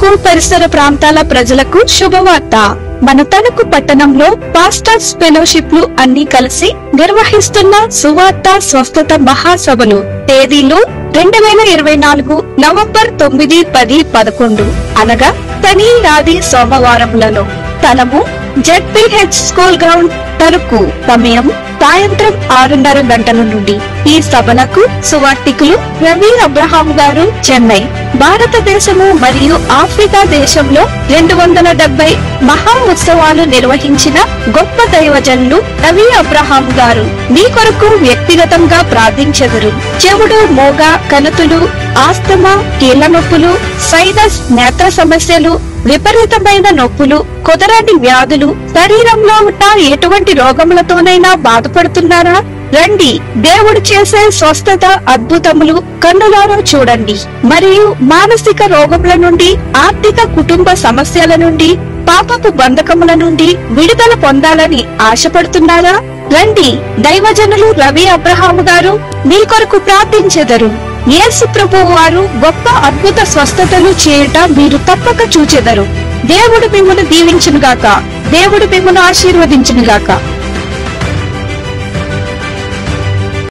తణుకు పరిసర ప్రాంతాల ప్రజలకు శుభవార్త మన తణుకు పట్టణంలో పాస్టర్స్ ఫెలోషిప్లు అన్ని కలిసి నిర్వహిస్తున్న సువార్త స్వస్థత మహాసభలు తేదీలు రెండు వేల ఇరవై నాలుగు నవంబర్ తొమ్మిది పది పదకొండు అనగా శని రాది సోమవారములలో స్థలము జెడ్పీహెచ్ స్కూల్ గ్రౌండ్ తణుకు సమయం సాయంత్రం ఆరున్నర గంటల నుండి ఈ సభలకు సువార్తికులు రవి అబ్రహాం గారు చెన్నై భారతదేశము మరియు ఆఫ్రికా దేశంలో రెండు వందల డెబ్బై మహా ఉత్సవాలు నిర్వహించిన గొప్ప దైవజనులు రవి అబ్రహాం గారు మీ కొరకు వ్యక్తిగతంగా ప్రార్థించెదరు చెవుడు మోగ కనుతులు ఆస్తమా కీళ్ల నొప్పులు సైనస్ నేత్ర సమస్యలు విపరీతమైన నొప్పులు కుదరని వ్యాధులు శరీరంలో ఉన్న ఎటువంటి రోగములతోనైనా బాధపడుతున్నారా రండి దేవుడు చేసే స్వస్థత అద్భుతములు కన్నులారా చూడండి మరియు మానసిక రోగముల నుండి ఆర్థిక కుటుంబ సమస్యల నుండి పాపపు బంధకముల నుండి విడుదల పొందాలని ఆశపడుతున్నారా రండి దైవజనులు రవి అబ్రహాము గారు మీ కొరకు ప్రార్థించెదరు యేసు ప్రభు వారు గొప్ప అద్భుత స్వస్థతలు చేయట మీరు తప్పక చూచెదరు దేవుడు మిమ్మల్ని దీవించును గాక దేవుడు మిమ్మల్ని ఆశీర్వదించును గాక